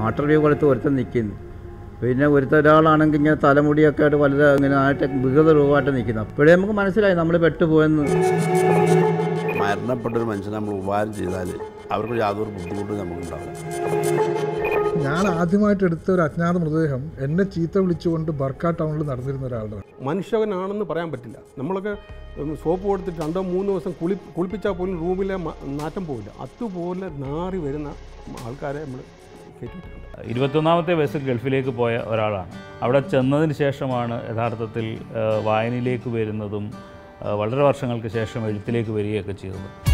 water view കൊടുത്ത് ഒരുത്തൻ നിൽക്കുന്നു പിന്നെ ഒരുത്ത ഒരാളാണെങ്കിൽ ഇങ്ങനെ തലമുടിയൊക്കെ ആയിട്ട് വലുത് ഇങ്ങനെ ആയിട്ട് വികൃത രൂപമായിട്ട് നിൽക്കുന്നു അപ്പോഴേ നമുക്ക് മനസ്സിലായി നമ്മൾ പെട്ടുപോയെന്ന് മരണപ്പെട്ട ഒരു മനുഷ്യനെ നമ്മൾ ഉപകാരം ചെയ്താൽ അവർക്ക് യാതൊരു ബുദ്ധിമുട്ടും നമുക്കുണ്ടാവില്ല ഞാൻ ആദ്യമായിട്ട് എടുത്ത ഒരു അജ്ഞാത മൃതദേഹം എന്നെ ചീത്ത വിളിച്ചുകൊണ്ട് ബർക്ക ടൗണിൽ നടന്നിരുന്ന ഒരാളുടെ മനുഷ്യനാണെന്ന് പറയാൻ പറ്റില്ല നമ്മളൊക്കെ ഉം, സോപ്പ് കൊടുത്തിട്ട് രണ്ടോ മൂന്നോ ദിവസം കുളി കുളിപ്പിച്ചാൽ പോലും റൂമിലെ മ- നാറ്റം പോവില്ല അതുപോലെ നാറി വരുന്ന ആൾക്കാരെ നമ്മൾ കയറ്റിയിട്ടുണ്ട് ഇരുപത്തൊന്നാമത്തെ വയസ്സിൽ ഗൾഫിലേക്ക് പോയ ഒരാളാണ് അവിടെ ചെന്നതിന് ശേഷമാണ് യഥാർത്ഥത്തിൽ ആ, വായനയിലേക്ക് വരുന്നതും ആ, വളരെ വർഷങ്ങൾക്ക് ശേഷം എഴുത്തിലേക്ക് വരികയൊക്കെ ചെയ്തത്